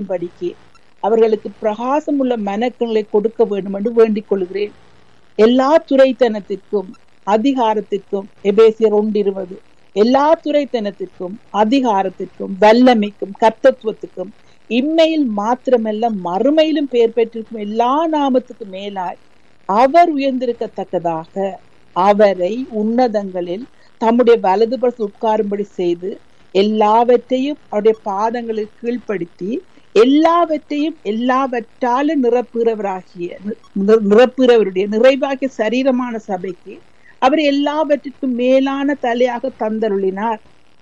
செய்யும்படிக்கு அவர்களுக்கு பிரகாசம் உள்ள மனக்கங்களை கொடுக்க வேண்டும் என்று வேண்டிக் கொள்கிறேன் எல்லா துறைத்தனத்திற்கும் அதிகாரத்திற்கும் எபேசியர் ஒன்றிருவது எல்லா துறைத்தனத்திற்கும் அதிகாரத்திற்கும் வல்லமைக்கும் கர்த்தத்துவத்துக்கும் இம்மையில் மாத்திரமல்ல மறுமையிலும் பெயர் பெற்றிருக்கும் எல்லா நாமத்துக்கும் மேலாய் அவர் உயர்ந்திருக்கத்தக்கதாக அவரை உன்னதங்களில் தம்முடைய வலதுபுறத்தில் உட்காரும்படி செய்து எல்லாவற்றையும் அவருடைய பாதங்களில் கீழ்ப்படுத்தி எல்லாவற்றையும் எல்லாவற்றாலும் நிரப்புகிறவராகிய நிரப்புகிறவருடைய நிறைவாகிய சரீரமான சபைக்கு அவர் எல்லாவற்றிற்கும் மேலான தலையாக தந்தருளினார்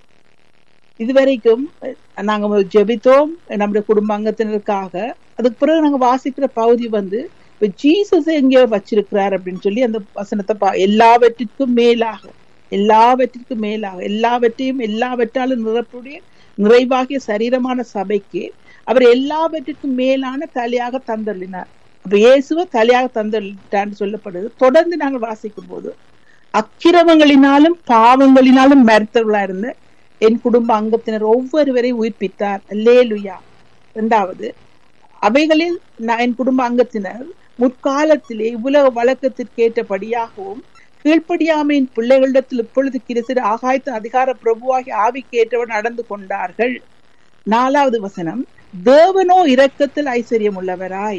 இதுவரைக்கும் நாங்க ஜெபித்தோம் நம்முடைய குடும்ப அங்கத்தினருக்காக அதுக்கு பிறகு நாங்க வாசிக்கிற பகுதி வந்து இப்ப ஜீசஸ் எங்கேயோ வச்சிருக்கிறார் அப்படின்னு சொல்லி அந்த வசனத்தை பா எல்லாவற்றிற்கும் மேலாக எல்லாவற்றிற்கும் மேலாக எல்லாவற்றையும் எல்லாவற்றாலும் நிரப்புடைய நிறைவாகிய சரீரமான சபைக்கு அவர் எல்லாவற்றிற்கும் மேலான தலையாக தந்தள்ளினார் அப்ப இயேசுவ தலையாக தந்தள்ளிட்டான்னு சொல்லப்படுது தொடர்ந்து நாங்கள் வாசிக்கும் போது அக்கிரமங்களினாலும் பாவங்களினாலும் மறுத்தவர்களா இருந்த என் குடும்ப அங்கத்தினர் ஒவ்வொருவரை உயிர்ப்பித்தார் லேலுயா இரண்டாவது அவைகளில் நான் என் குடும்ப அங்கத்தினர் முற்காலத்திலே உலக வழக்கத்திற்கேற்றபடியாகவும் கீழ்ப்படியாமையின் பிள்ளைகளிடத்தில் இப்பொழுது கிறிஸ்து ஆகாயத்து அதிகார பிரபுவாகி ஆவிக்கேற்றவர் நடந்து கொண்டார்கள் நாலாவது வசனம் தேவனோ இரக்கத்தில் ஐஸ்வர்யம் உள்ளவராய்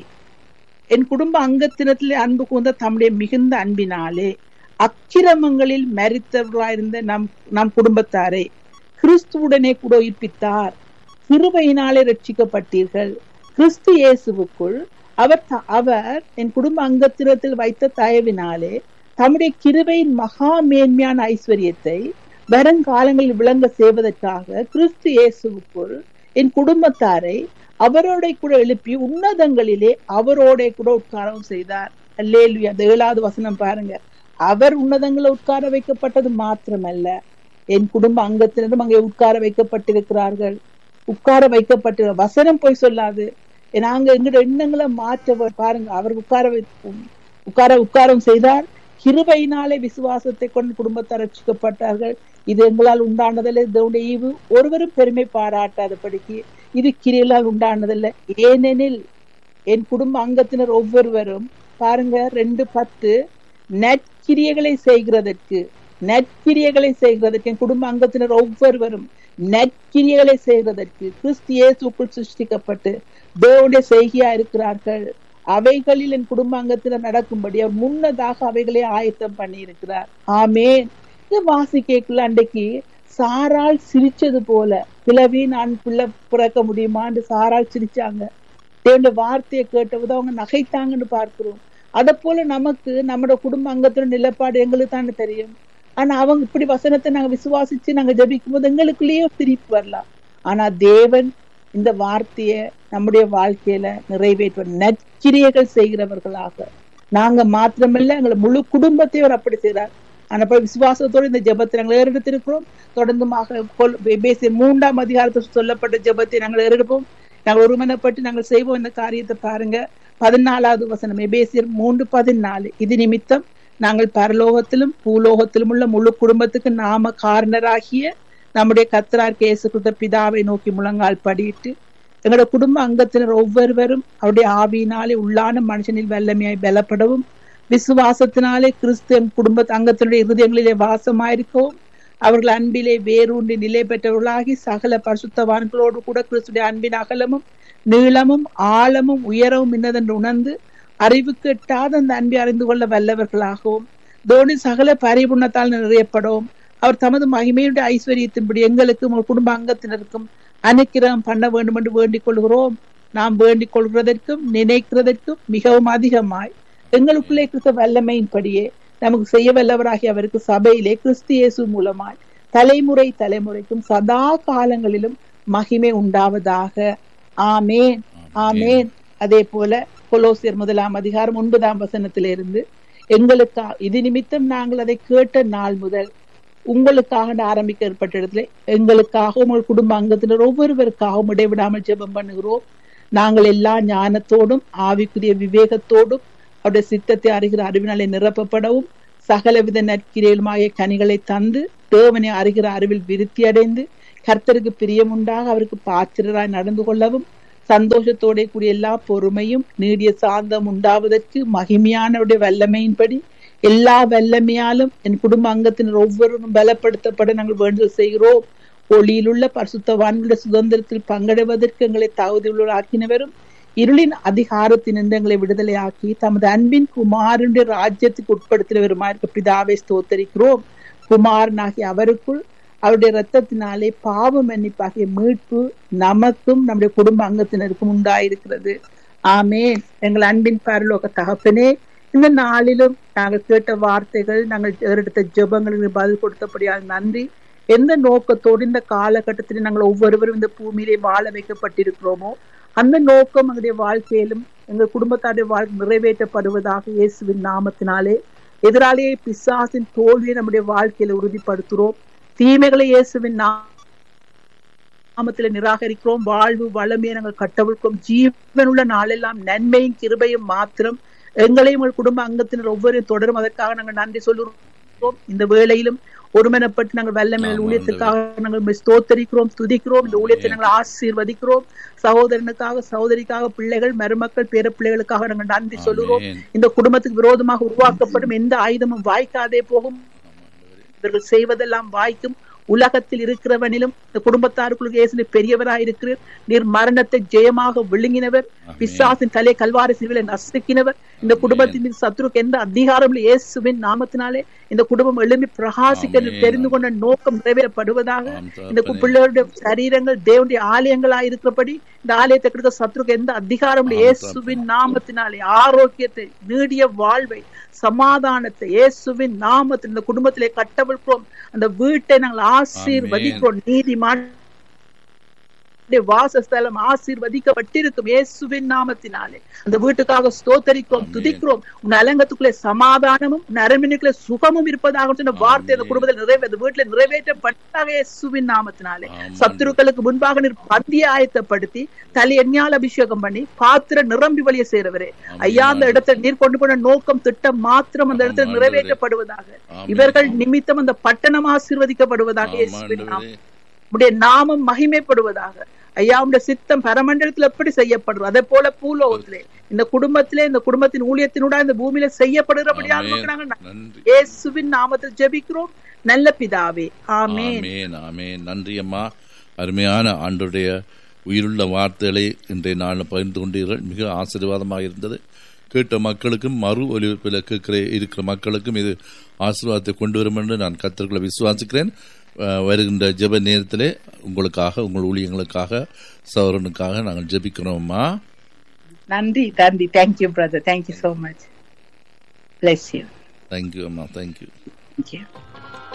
என் குடும்ப அங்கத்தினத்திலே அன்பு கூர்ந்த தம்முடைய மிகுந்த அன்பினாலே அக்கிரமங்களில் மறித்தவர்களாயிருந்த நம் நம் குடும்பத்தாரை கிறிஸ்துவுடனே கூட உயிர்ப்பித்தார் கிருபையினாலே ரட்சிக்கப்பட்டீர்கள் கிறிஸ்து இயேசுவுக்குள் அவர் அவர் என் குடும்ப அங்கத்தினத்தில் வைத்த தயவினாலே தம்முடைய கிருபையின் மகா மேன்மையான ஐஸ்வர்யத்தை வருங்காலங்களில் விளங்க செய்வதற்காக கிறிஸ்து இயேசுவுக்குள் என் குடும்பத்தாரை அவரோட கூட எழுப்பி உன்னதங்களிலே அவரோட கூட உட்காரவும் செய்தார் அல்லேலுயா அந்த ஏழாவது வசனம் பாருங்க அவர் உன்னதங்களை உட்கார வைக்கப்பட்டது மாத்திரமல்ல என் குடும்ப அங்கத்தினரும் அங்கே உட்கார வைக்கப்பட்டிருக்கிறார்கள் உட்கார வைக்கப்பட்டு வசனம் போய் சொல்லாது நாங்க எங்களோட எண்ணங்களை மாற்ற பாருங்க அவர் உட்கார வைப்போம் உட்கார உட்காரம் செய்தார் கிருபையினாலே விசுவாசத்தை கொண்டு குடும்பத்தார் ரட்சிக்கப்பட்டார்கள் இது எங்களால் உண்டானதில்லை இதனுடைய ஈவு ஒருவரும் பெருமை பாராட்டாதபடிக்கு இது கிரியலால் உண்டானதில்லை ஏனெனில் என் குடும்ப அங்கத்தினர் ஒவ்வொருவரும் பாருங்க ரெண்டு பத்து நற்கிரியைகளை செய்கிறதற்கு நற்கிரியைகளை செய்கிறதற்கு என் குடும்ப அங்கத்தினர் ஒவ்வொருவரும் நற்கிரியைகளை செய்வதற்கு கிறிஸ்து இயேசுக்குள் சிருஷ்டிக்கப்பட்டு தேவனுடைய செய்கையா இருக்கிறார்கள் அவைகளில் என் குடும்ப அங்கத்தினர் நடக்கும்படி அவர் முன்னதாக அவைகளை ஆயத்தம் பண்ணி இருக்கிறார் ஆமேன் இது வாசிக்கக்குள்ள அன்றைக்கு சாரால் சிரிச்சது போல பிளவி நான் பிள்ளை பிறக்க முடியுமான்னு சாரால் சிரிச்சாங்க தேவனுடைய வார்த்தையை கேட்டபோது அவங்க நகைத்தாங்கன்னு பார்க்கிறோம் அதை போல நமக்கு நம்மளோட குடும்ப அங்கத்துல நிலப்பாடு எங்களுக்கு தானே தெரியும் ஆனா அவங்க இப்படி வசனத்தை நாங்க விசுவாசிச்சு நாங்க ஜபிக்கும் போது எங்களுக்குள்ளேயே திருப்பி வரலாம் ஆனா தேவன் இந்த வார்த்தைய நம்முடைய வாழ்க்கையில நிறைவேற்ற நற்கிரியைகள் செய்கிறவர்களாக நாங்க மாத்திரமல்ல எங்களை முழு குடும்பத்தையும் அப்படி செய்கிறார் ஆனா விசுவாசத்தோடு இந்த ஜபத்தை நாங்கள் ஏறெடுத்திருக்கிறோம் தொடர்ந்துமாக பேசிய மூன்றாம் அதிகாரத்தில் சொல்லப்பட்ட ஜபத்தை நாங்கள் ஏறெடுப்போம் நாங்கள் ஒருமனப்பட்டு நாங்கள் செய்வோம் இந்த காரியத்தை பாருங்க பதினாலாவது வசனம் எபேசியர் மூன்று பதினாலு இது நிமித்தம் நாங்கள் பரலோகத்திலும் பூலோகத்திலும் உள்ள முழு குடும்பத்துக்கு நாம காரணராகிய நம்முடைய கத்தரார் கேசு கொடுத்த பிதாவை நோக்கி முழங்கால் படியிட்டு எங்களோட குடும்ப அங்கத்தினர் ஒவ்வொருவரும் அவருடைய ஆவியினாலே உள்ளான மனுஷனில் வல்லமையாய் பலப்படவும் விசுவாசத்தினாலே கிறிஸ்துவன் குடும்ப அங்கத்தினுடைய இருதயங்களிலே வாசமாயிருக்கவும் அவர்கள் அன்பிலே வேரூன்றி நிலை பெற்றவர்களாகி சகல பரிசுத்தவான்களோடு கூட கிறிஸ்துடைய அன்பின் அகலமும் நீளமும் ஆழமும் உயரவும் இன்னதென்று உணர்ந்து அறிவுக்கு எட்டாத அந்த அன்பை அறிந்து கொள்ள வல்லவர்களாகவும் தோனி சகல பரிபுணத்தால் நிறையப்படவும் அவர் தமது மகிமையுடைய ஐஸ்வர்யத்தின்படி எங்களுக்கும் ஒரு குடும்ப அங்கத்தினருக்கும் அனுக்கிரகம் பண்ண வேண்டும் என்று வேண்டிக் கொள்கிறோம் நாம் வேண்டிக் கொள்கிறதற்கும் நினைக்கிறதற்கும் மிகவும் அதிகமாய் எங்களுக்குள்ளே கிறிஸ்த வல்லமையின்படியே நமக்கு செய்ய வல்லவராகி அவருக்கு சபையிலே கிறிஸ்து இயேசு மூலமாய் தலைமுறை தலைமுறைக்கும் சதா காலங்களிலும் மகிமை உண்டாவதாக ஆமேன் ஆமேன் அதே போல கொலோசியர் முதலாம் அதிகாரம் ஒன்பதாம் வசனத்திலிருந்து எங்களுக்கா இது நிமித்தம் நாங்கள் அதை கேட்ட நாள் முதல் உங்களுக்காக ஆரம்பிக்க ஏற்பட்ட இடத்துல எங்களுக்காக உங்கள் குடும்ப அங்கத்தினர் ஒவ்வொருவருக்காகவும் இடைவிடாமல் ஜெபம் பண்ணுகிறோம் நாங்கள் எல்லா ஞானத்தோடும் ஆவிக்குரிய விவேகத்தோடும் அவருடைய சித்தத்தை அறிகிற அறிவினாலே நிரப்பப்படவும் சகலவித நற்கிரையுமாய கனிகளை தந்து தேவனை அறிகிற அறிவில் விருத்தி அடைந்து கர்த்தருக்கு பிரியமுண்டாக அவருக்கு பாத்திரராய் நடந்து கொள்ளவும் சந்தோஷத்தோட கூடிய எல்லா பொறுமையும் நீடிய சாந்தம் உண்டாவதற்கு மகிமையானவருடைய வல்லமையின்படி எல்லா வல்லமையாலும் என் குடும்ப அங்கத்தினர் ஒவ்வொருவரும் பலப்படுத்தப்பட நாங்கள் வேண்டுதல் செய்கிறோம் ஒளியிலுள்ள பரிசுத்தவான்களுடைய சுதந்திரத்தில் பங்கடைவதற்கு எங்களை தகுதியுள்ள ஆக்கினவரும் இருளின் அதிகாரத்தினின்று எங்களை விடுதலை ஆக்கி தமது அன்பின் குமாரனுடைய ராஜ்யத்துக்கு உட்படுத்தினவருமா இருக்க பிதாவை ஸ்தோத்தரிக்கிறோம் குமாரனாகிய அவருக்குள் அவருடைய ரத்தத்தினாலே பாவ மன்னிப்பாகிய மீட்பு நமக்கும் நம்முடைய குடும்ப அங்கத்தினருக்கும் உண்டாயிருக்கிறது ஆமேன் எங்கள் அன்பின் பரலோக தகப்பனே இந்த நாளிலும் நாங்கள் கேட்ட வார்த்தைகள் நாங்கள் எடுத்த ஜெபங்களுக்கு பதில் கொடுத்தபடியால் நன்றி எந்த நோக்கத்தோடு இந்த காலகட்டத்தில் நாங்கள் ஒவ்வொருவரும் இந்த பூமியிலே வாழ வைக்கப்பட்டிருக்கிறோமோ அந்த நோக்கம் எங்களுடைய வாழ்க்கையிலும் எங்கள் குடும்பத்தாருடைய வாழ்க்கை நிறைவேற்றப்படுவதாக இயேசுவின் நாமத்தினாலே எதிராளியை பிசாசின் தோல்வியை நம்முடைய வாழ்க்கையில உறுதிப்படுத்துகிறோம் தீமைகளை இயேசுவின் நாமத்தில நிராகரிக்கிறோம் வாழ்வு வளமையை நாங்கள் கட்டவிழ்க்கிறோம் ஜீவனுள்ள நாளெல்லாம் நன்மையும் கிருபையும் மாத்திரம் எங்களையும் உங்கள் குடும்ப அங்கத்தினர் ஒவ்வொரு தொடரும் அதற்காக நாங்கள் நன்றி சொல்லுகிறோம் இந்த வேளையிலும் ஒருமனப்பட்டு நாங்கள் வல்லமையில் ஊழியத்துக்காக நாங்கள் ஸ்தோத்தரிக்கிறோம் துதிக்கிறோம் இந்த ஊழியத்தை நாங்கள் ஆசீர்வதிக்கிறோம் சகோதரனுக்காக சகோதரிக்காக பிள்ளைகள் மருமக்கள் பேர பிள்ளைகளுக்காக நாங்கள் நன்றி சொல்லுகிறோம் இந்த குடும்பத்துக்கு விரோதமாக உருவாக்கப்படும் எந்த ஆயுதமும் வாய்க்காதே போகும் இவர்கள் செய்வதெல்லாம் வாய்க்கும் உலகத்தில் இருக்கிறவனிலும் இந்த குடும்பத்தாருக்குள்ள இயேசு பெரியவராய் இருக்கிறார் நீர் மரணத்தை ஜெயமாக விழுங்கினவர் பிசாசின் தலை கல்வாரி சிவிலை நசுக்கினவர் இந்த குடும்பத்தின் சத்ருக்கு எந்த அதிகாரம் இயேசுவின் நாமத்தினாலே இந்த குடும்பம் எழும்பி பிரகாசிக்க தெரிந்து கொண்ட நோக்கம் நிறைவேறப்படுவதாக இந்த பிள்ளைகளுடைய சரீரங்கள் தேவனுடைய ஆலயங்களா இருக்கிறபடி இந்த ஆலயத்தை கிடைக்க சத்ருக்கு எந்த அதிகாரம் இயேசுவின் நாமத்தினாலே ஆரோக்கியத்தை நீடிய வாழ்வை சமாதானத்தை இயேசுவின் நாமத்தில் இந்த குடும்பத்திலே கட்டவிழ்க்கிறோம் அந்த வீட்டை நாங்கள் ஆசீர்வதிக்கிறோம் நீதிமான் வாசஸ்தலம் ஆசீர்வதிக்கப்பட்டிருக்கும் இயேசுவின் நாமத்தினாலே அந்த வீட்டுக்காக ஸ்தோத்தரிக்கிறோம் துதிக்கிறோம் உன் அலங்கத்துக்குள்ளே சமாதானமும் உன் அரண்மனைக்குள்ளே சுகமும் இருப்பதாக சொன்ன வார்த்தை அந்த குடும்பத்தில் நிறைவே அந்த வீட்டுல நிறைவேற்றப்பட்டாக இயேசுவின் நாமத்தினாலே சத்துருக்களுக்கு முன்பாக நீர் பந்திய ஆயத்தப்படுத்தி தலை எண்ணால் அபிஷேகம் பண்ணி பாத்திர நிரம்பி வழிய சேரவரே ஐயா அந்த இடத்துல நீர் கொண்டு போன நோக்கம் திட்டம் மாத்திரம் அந்த இடத்துல நிறைவேற்றப்படுவதாக இவர்கள் நிமித்தம் அந்த பட்டணம் ஆசீர்வதிக்கப்படுவதாக இயேசுவின் நாமம் உடைய நாமம் மகிமைப்படுவதாக ஐயா உடைய சித்தம் பரமண்டலத்துல எப்படி செய்யப்படுறது அதே போல பூலோகத்திலே இந்த குடும்பத்திலே இந்த குடும்பத்தின் ஊழியத்தினூட இந்த பூமியில செய்யப்படுகிறபடியாக நாங்கள் இயேசுவின் நாமத்தில் ஜெபிக்கிறோம் நல்ல பிதாவே ஆமேன் ஆமேன் நன்றி அம்மா அருமையான ஆண்டுடைய உயிருள்ள வார்த்தைகளை இன்றைய நாளில் பகிர்ந்து கொண்டீர்கள் மிக ஆசீர்வாதமாக இருந்தது கேட்ட மக்களுக்கும் மறு ஒலிபரப்பில் கேட்கிற இருக்கிற மக்களுக்கும் இது ஆசீர்வாதத்தை கொண்டு வரும் என்று நான் கத்தர்களை விசுவாசிக்கிறேன் வருகின்ற ஜெப நேரத்திலே உங்களுக்காக உங்கள் ஊழியங்களுக்காக சௌரனுக்காக நாங்கள் ஜெபிக்கிறோம்மா நன்றி நன்றி thank you brother thank you so much bless you thank you அம்மா தேங்க்யூ தேங்க்யூ